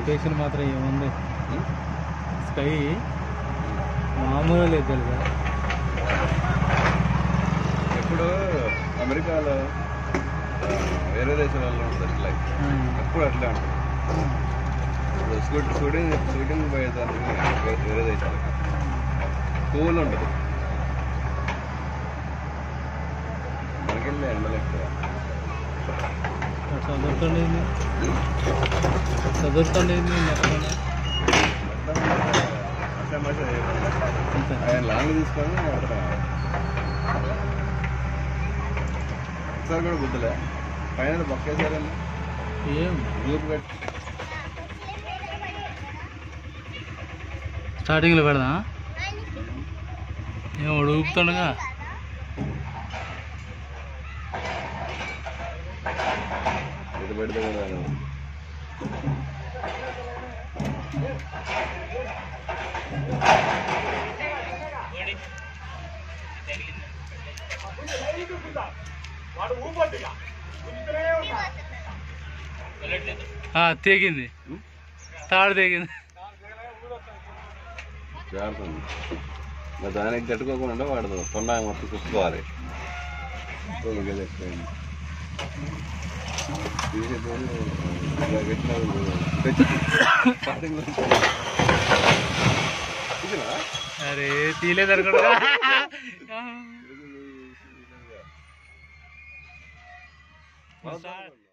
Location మాత్రం ఏముంది sky మామూలు లేదు తెలుసా ఎప్పుడు అమెరికాలో వేరే దేశాలలో ఉంటుంది అట్లా ఎప్పుడు అట్లా ఉంటుంది ఇప్పుడు షూట్ షూటింగ్ షూటింగ్ పోయేదానికి వేరే- వేరే దేశాలకు కూల్ ఉంటుంది మనకెళ్ళి ఎండలు ఎక్కువ చదువుతుండేది చదువుతుండేది ఎక్కడ అట్లా మజా అంతే ఆయన లాంగ్ తీసుకొని అట్లా ఒకసారి కూడా గుర్తులే పైన పక్కేసారని ఏం గ్రూప్ కట్టి స్టార్టింగ్లో పెడదా ఏం ఉడుకుతుండగా ఇది పెడితే కూడా ఆ, తెగింది తాడు తెగింది జారుతుంది మరి దానికి తట్టుకోకుండా వాడదు తొండ మొత్తం చూసుకోవాలి తొమ్మిది ఎక్కువైంది తీసేటోళ్ళు ఇలా పెట్టిన వాళ్ళు తెచ్చి స్టార్టింగ్లో తీసినా? అరే తీలేదు అనుకోండి బాగుంది.